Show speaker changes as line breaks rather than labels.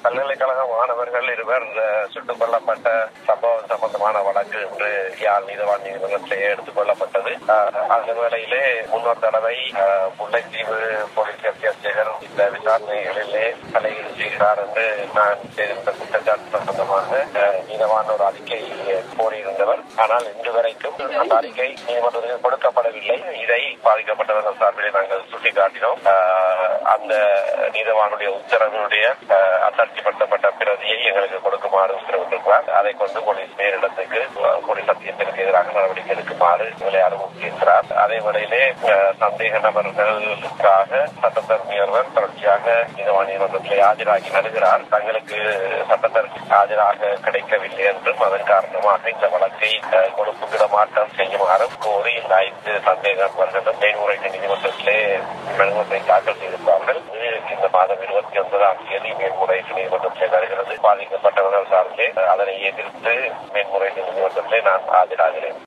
பல்கலைக்கழக மாணவர்கள் இருவர் அஹ், சுட்டுக் கொல்லப்பட்ட சம்பவம் சம்பந்தமான வழக்கு இன்று யாழ் நீதவான் நீதிமன்றத்திலே எடுத்துக் கொள்ளப்பட்டது அஹ், அந்த வேளையிலே முன்னொரு தடவை அஹ், முல்லைத்தீவு போலீஸ் அத்தியட்சகர் இந்த விசாரணைகளிலே தலையீடு செய்கிறார் என்று நான் செய்திருந்த குற்றச்சாட்டு சம்பந்தமாக அஹ், நீதவான் ஒரு அறிக்கை கோரியிருந்தவர் ஆனால் இன்று வரைக்கும் அந்த அறிக்கை நீதிமன்றத்தில் கொடுக்கப்படவில்லை இதை பாதிக்கப்பட்டவர்கள் சார்பிலே நாங்கள் சுட்டிக்காட்டினோம் அஹ், அந்த நீதவானுடைய உத்தரவினுடைய அஹ், அத்தாட்சிப்படுத்தப்பட்ட பிரதியை எங்களுக்கு கொடுக்குமாறு உத்தரவிட்டிருக்கிறார் அதை கொண்டு போலீஸ் மேலிடத்துக்கு அஹ், போலீஸ் சத்தியத்திற்கு எதிராக நடவடிக்கை எடுக்குமாறு எங்களை அறிவுறுத்தியிருக்கிறார் அதே வேளையிலே அஹ், சந்தேக நபர்களுக்காக சட்டத்தரணியர்கள் தொடர்ச்சியாக நீதவான் நீதிமன்றத்தில் ஆஜராகி வருகிறார் தங்களுக்கு சட்டத்தரப்பு ஆஜராக கிடைக்கவில்லை என்றும் அதன் காரணமாக இந்த வழக்கை அஹ், கொழுப்புக்கிட மாற்றம் செய்யுமாறும் கோரி இந்த ஐந்து சந்தேக நபர்களும் மேல்முறையீட்டு நீதிமன்றத்திலே மனுமத்தை தாக்கல் செய்திருப்பார்கள் இது இந்த மாதம் இருபத்தி ஒன்பதாம் தேதி மேல்முறையீட்டு நீதிமன்றத்திலே வருகிறது பாதிக்கப்பட்டவர்கள் சார்பிலே அதனை எதிர்த்து மேல்முறையீட்டு நீதிமன்றத்திலே நான் ஆஜராகிறேன்